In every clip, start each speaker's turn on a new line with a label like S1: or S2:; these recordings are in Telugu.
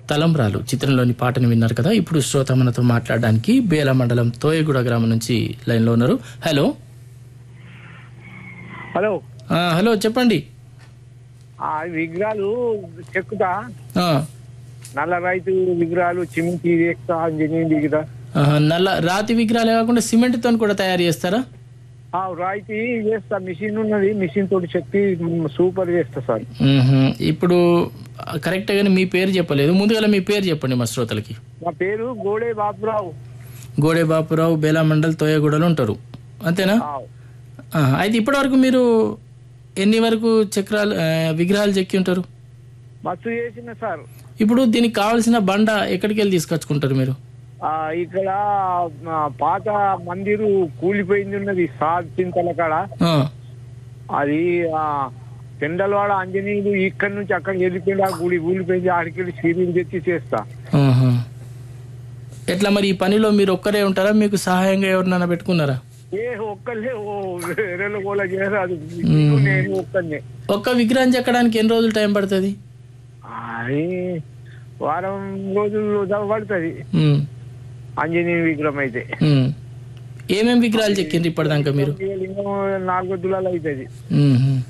S1: తలంబ్రాలు చిత్రంలోని పాటను విన్నారు కదా ఇప్పుడు శ్రోత మనతో మాట్లాడడానికి బేల మండలం తోయగూడ గ్రామం నుంచి లైన్లో ఉన్నారు హలో
S2: హలో
S1: ఆ, హలో చెప్పండి
S2: ఆ విగ్రహాలు చెక్కుతా
S1: ఆ,
S2: నల్ల రైతు విగ్రహాలు చిమికి వేస్తా ఇంజనీరింగ్ దిగుతా
S1: ఆహా, నల్ల రాతి విగ్రహాలే కాకుండా సిమెంట్తో కూడా తయారు చేస్తారా
S2: ఆ రాయితీ చేస్తా మిషన్ ఉన్నది మిషన్ తోటి చెక్కి సూపర్ చేస్తా సార్
S1: మ్మ్హ. ఇప్పుడు కరెక్ట్గానే మీ పేరు చెప్పలేదు ముందుగా మీ పేరు చెప్పండి మా శ్రోతలకి
S2: నా పేరు గోడే బాపురావు
S1: గోడే బాపురావు బేలా మండల్ తోయగూడలో ఉంటారు అంతేనా
S2: ఆ,
S1: ఆహా, అయితే ఇప్పటివరకు మీరు ఎన్ని వరకు చక్రాలు ఆ, విగ్రహాలు చెక్కి ఉంటారు
S2: మస్తు చేసిన సార్
S1: ఇప్పుడు దీనికి కావాల్సిన బండ ఎక్కడికి వెళ్ళి తీసుకొచ్చుకుంటారు మీరు
S2: ఆ, ఇక్కడ ఆ, పాత మందిరు కూలిపోయింది ఉన్నది సాద్ చింతల కాడ
S1: ఆ,
S2: అది ఆ పెండలవాడ ఆంజనేయుడు ఇక్కడ నుంచి అక్కడికి వెళ్ళిపోయింది ఆ గుడి కూలిపోయింది ఆడికి వెళ్ళి సీరియల్ తెచ్చి చేస్తా
S1: ఆహా. ఎట్లా మరి ఈ పనిలో మీరు ఒక్కరే ఉంటారా మీకు సహాయంగా ఎవరినైనా పెట్టుకున్నారా
S2: ఏ ఒక్కళ్ళే ఓ వేరేలో కూడా చేయరాదు నేను ఒక్కనే
S1: ఒక్క విగ్రహం చెక్కడానికి ఎన్ని రోజులు టైం పడుతుంది
S2: అది వారం రోజులు పడుతుంది
S1: మ్మ్.
S2: ఆంజనేయ విగ్రహం అయితే
S1: మ్మ్. ఏమేం విగ్రహాలు చెక్కిండ్రు ఇప్పటిదాకా మీరు
S2: లింగం నాలుగు తులాలు అవుతుంది
S1: మ్మ్.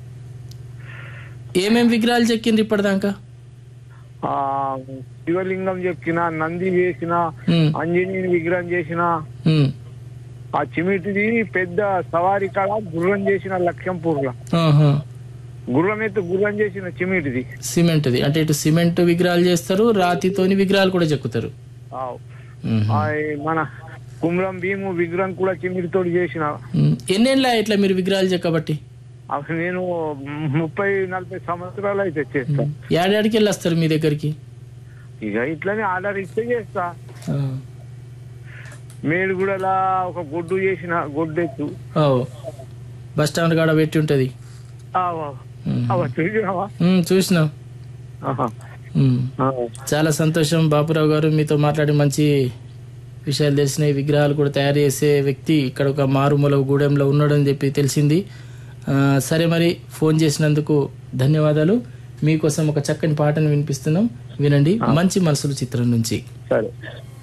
S1: ఏమేం విగ్రహాలు చెక్కిండ్రు ఇప్పటిదాకా
S2: ఆ శివలింగం చెక్కిన నంది వేసిన
S1: మ్మ్.
S2: ఆంజనేయుని విగ్రహం చేసిన
S1: మ్మ్.
S2: ఆ చిమిటిది పెద్ద సవారి కాడ గుర్రం చేసిన లక్ష్యంపూర్ల
S1: ఆహా.
S2: గుర్రం ఎత్తు గుర్రం చేసిన చిమిటిది
S1: సిమెంట్ది అంటే ఇటు సిమెంట్ విగ్రహాలు చేస్తారు రాతితోని విగ్రహాలు కూడా చెక్కుతారు
S2: ఆ,
S1: మ్మ్.
S2: ఆ, మన కుమ్రం భీము విగ్రహం కూడా చిమిటితోటి చేసిన
S1: మ్మ్. ఎన్నేళ్ళ ఇట్లా మీరు విగ్రహాలు చెక్కబట్టి
S2: అవి నేను ముప్పై నలభై సంవత్సరాలు అయితే చేస్తా
S1: ఏడాడికి వెళ్ళి వస్తారు మీ దగ్గరికి
S2: ఇక ఇట్లనే ఆర్డర్ ఇస్తే చేస్తా
S1: ఆ.
S2: మేడుగూడలా ఒక గొడ్డు చేసిన గొడ్డెత్తు
S1: ఓ బస్ స్టాండ్ కాడ పెట్టి ఉంటుంది
S2: ఆవా.
S1: మ్మ్.
S2: ఆవా, చూసినావా?
S1: మ్మ్, చూసినాం
S2: ఆహా.
S1: మ్మ్.
S2: ఆ.
S1: చాలా సంతోషం బాపురావు గారు మీతో మాట్లాడి మంచి విషయాలు తెలిసినాయి విగ్రహాలు కూడా తయారు చేసే వ్యక్తి ఇక్కడ ఒక మారుమూల గూడెంలో ఉన్నాడని చెప్పి తెలిసింది ఆ, సరే మరి ఫోన్ చేసినందుకు ధన్యవాదాలు మీకోసం ఒక చక్కని పాటను వినిపిస్తున్నాం వినండి మంచి మనసులు చిత్రం నుంచి
S2: సరే